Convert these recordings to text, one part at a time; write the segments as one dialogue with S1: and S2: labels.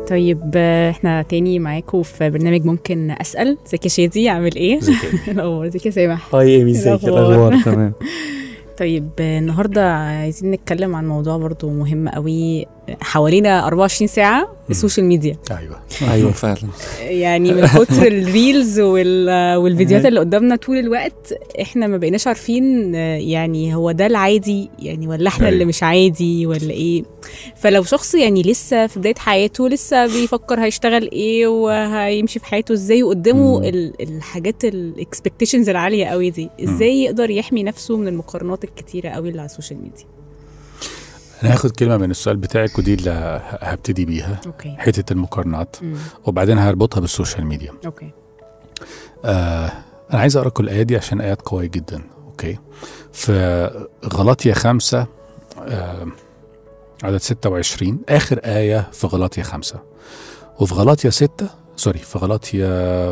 S1: طيب آه، احنا تاني معاكم في برنامج ممكن اسال ازيك يا شادي عامل ايه؟ الاخبار ازيك يا سامح
S2: هاي ايمي ازيك
S1: الأخبار؟
S2: الاخبار تمام
S1: طيب آه، النهارده عايزين نتكلم عن موضوع برضو مهم قوي حوالينا 24 ساعه السوشيال ميديا
S3: ايوه
S2: ايوه فعلا
S1: يعني من كتر الريلز وال- والفيديوهات اللي قدامنا طول الوقت احنا ما بقيناش عارفين آه، يعني هو ده العادي يعني ولا احنا
S3: أيوة.
S1: اللي مش عادي ولا ايه فلو شخص يعني لسه في بدايه حياته لسه بيفكر هيشتغل ايه وهيمشي في حياته ازاي وقدامه
S2: مم.
S1: ال- الحاجات الاكسبكتيشنز العاليه قوي دي ازاي يقدر يحمي نفسه من المقارنات الكتيره قوي اللي على السوشيال ميديا
S3: انا هاخد كلمه من السؤال بتاعك ودي اللي ه- هبتدي بيها
S1: اوكي
S3: حته المقارنات
S1: مم.
S3: وبعدين هربطها بالسوشيال ميديا
S1: اوكي
S3: آه انا عايز اقرا كل الايه دي عشان ايات قويه جدا اوكي في غلطية خمسة آه عدد 26 اخر ايه في غلطية خمسة وفي غلطية ستة سوري في غلطية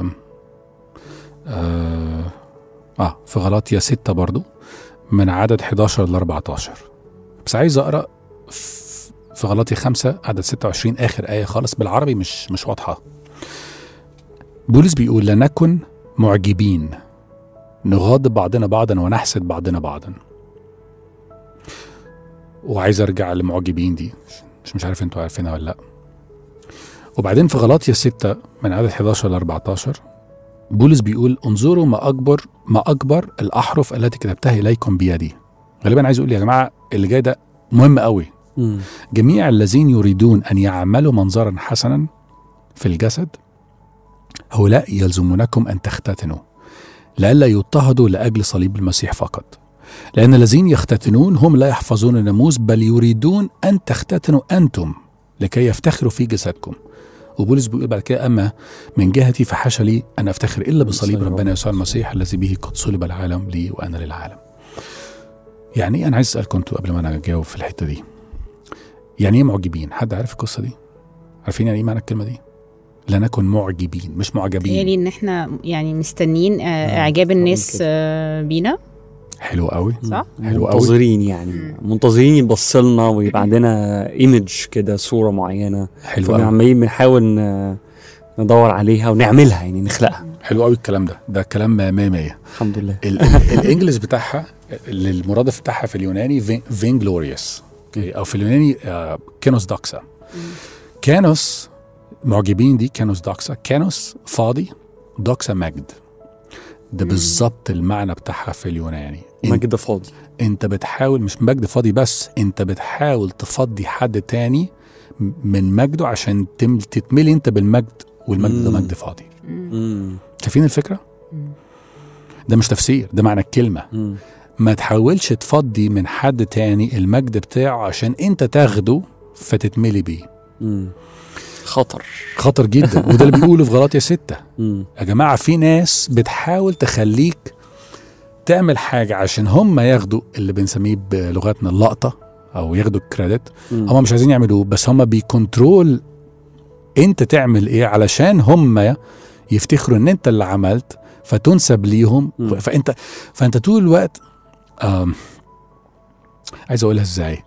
S3: آه, اه في غلطية ستة برضو من عدد 11 ل 14 بس عايز اقرا في في غلطية خمسة عدد 26 اخر ايه خالص بالعربي مش مش واضحه بولس بيقول لنكن معجبين نغاضب بعضنا بعضا ونحسد بعضنا بعضا وعايز ارجع لمعجبين دي مش مش عارف انتوا عارفينها ولا لا وبعدين في غلاطيا 6 من عدد 11 ل 14 بولس بيقول انظروا ما اكبر ما اكبر الاحرف التي كتبتها اليكم بيدي غالبا عايز اقول يا جماعه اللي جاي ده مهم قوي
S2: مم.
S3: جميع الذين يريدون ان يعملوا منظرا حسنا في الجسد هؤلاء يلزمونكم ان تختتنوا لئلا يضطهدوا لاجل صليب المسيح فقط لان الذين يختتنون هم لا يحفظون الناموس بل يريدون ان تختتنوا انتم لكي يفتخروا في جسدكم وبولس بيقول بعد كده اما من جهتي فحاشا لي ان افتخر الا بصليب
S2: بصليب
S3: ربنا يسوع المسيح الذي به قد صلب العالم لي وانا للعالم. يعني ايه انا عايز اسالكم انتوا قبل ما انا اجاوب في الحته دي. يعني ايه معجبين؟ حد عارف القصه دي؟ عارفين يعني ايه معنى الكلمه دي؟ لا نكن معجبين مش معجبين
S1: تهيألي ان احنا يعني مستنيين آه،
S2: آه،
S1: اعجاب
S2: طبعاً
S1: الناس
S2: كده.
S1: آه، بينا
S3: حلو قوي
S1: صح؟
S3: حلو قوي.
S2: منتظرين يعني
S1: مم.
S2: منتظرين يبص لنا ويبقى عندنا ايمج كده صوره معينه
S3: حلو قوي
S2: فعمالين بنحاول ن- ندور عليها ونعملها يعني نخلقها
S3: حلو قوي الكلام ده ده كلام 100 100
S2: الحمد لله
S3: ال- ال- الانجليش بتاعها اللي المرادف بتاعها في اليوناني فين جلوريوس او في اليوناني آه، كينوس دوكسا كانوس معجبين دي كانوس دوكسا كانوس فاضي دوكسا مجد ده
S1: مم.
S3: بالظبط المعنى بتاعها في اليوناني انت,
S2: مجد فاضي
S3: انت بتحاول مش مجد فاضي بس انت بتحاول تفضي حد تاني م- من مجده عشان تم- تتملي انت بالمجد والمجد ده
S2: مم.
S3: مجد فاضي
S1: مم.
S2: مم.
S3: شايفين الفكره
S1: مم.
S3: ده مش تفسير ده معنى الكلمه
S2: مم.
S3: ما تحاولش تفضي من حد تاني المجد بتاعه عشان انت تاخده فتتملي بيه
S2: مم. خطر
S3: خطر جدا وده اللي بيقوله في غلاطيا ستة
S2: مم.
S3: يا جماعة في ناس بتحاول تخليك تعمل حاجة عشان هم ياخدوا اللي بنسميه بلغتنا اللقطة أو ياخدوا الكريدت
S2: مم.
S3: هم مش عايزين يعملوه بس هم بيكنترول انت تعمل ايه علشان هم يفتخروا ان انت اللي عملت فتنسب ليهم
S2: مم.
S3: فانت فانت طول الوقت آم عايز اقولها ازاي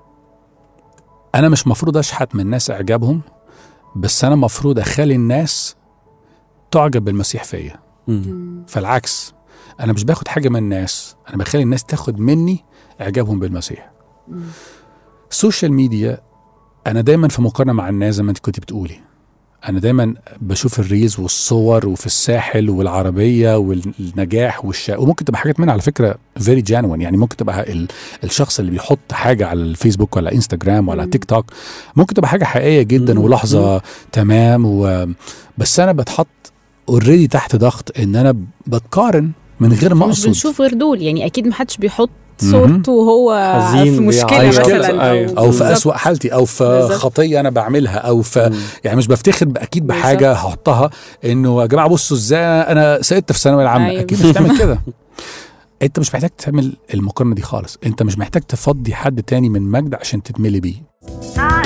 S3: انا مش مفروض اشحت من الناس اعجابهم بس انا مفروض اخلي الناس تعجب بالمسيح فيا
S2: مم.
S1: مم.
S3: فالعكس انا مش باخد حاجه من الناس انا بخلي الناس تاخد مني اعجابهم بالمسيح
S1: مم.
S3: السوشيال ميديا انا دايما في مقارنه مع الناس زي ما انت كنت بتقولي انا دايما بشوف الريلز والصور وفي الساحل والعربيه والنجاح والشا وممكن تبقى حاجات منها على فكره فيري جانوين يعني ممكن تبقى ال... الشخص اللي بيحط حاجه على الفيسبوك ولا انستجرام ولا
S1: مم.
S3: تيك توك ممكن تبقى حاجه حقيقيه جدا
S2: مم.
S3: ولحظه تمام و... بس انا بتحط اوريدي تحت ضغط ان انا بتقارن من غير ما
S1: مش
S3: اقصد
S1: بنشوف غير دول يعني اكيد محدش بيحط
S3: مهم.
S1: صورته وهو
S2: حزين
S1: في مشكله
S2: بيعيط.
S1: مثلا
S2: أيوة.
S3: او في
S1: بالظبط.
S3: اسوأ حالتي او في
S1: بالظبط.
S3: خطيه انا بعملها او في
S2: مم.
S3: يعني مش بفتخر اكيد بحاجه هحطها انه يا جماعه بصوا ازاي انا سقطت في الثانويه العامه
S1: أيوة.
S3: اكيد مش هتعمل كده انت مش محتاج تعمل المقارنه دي خالص انت مش محتاج تفضي حد تاني من مجد عشان تتملي بيه
S4: I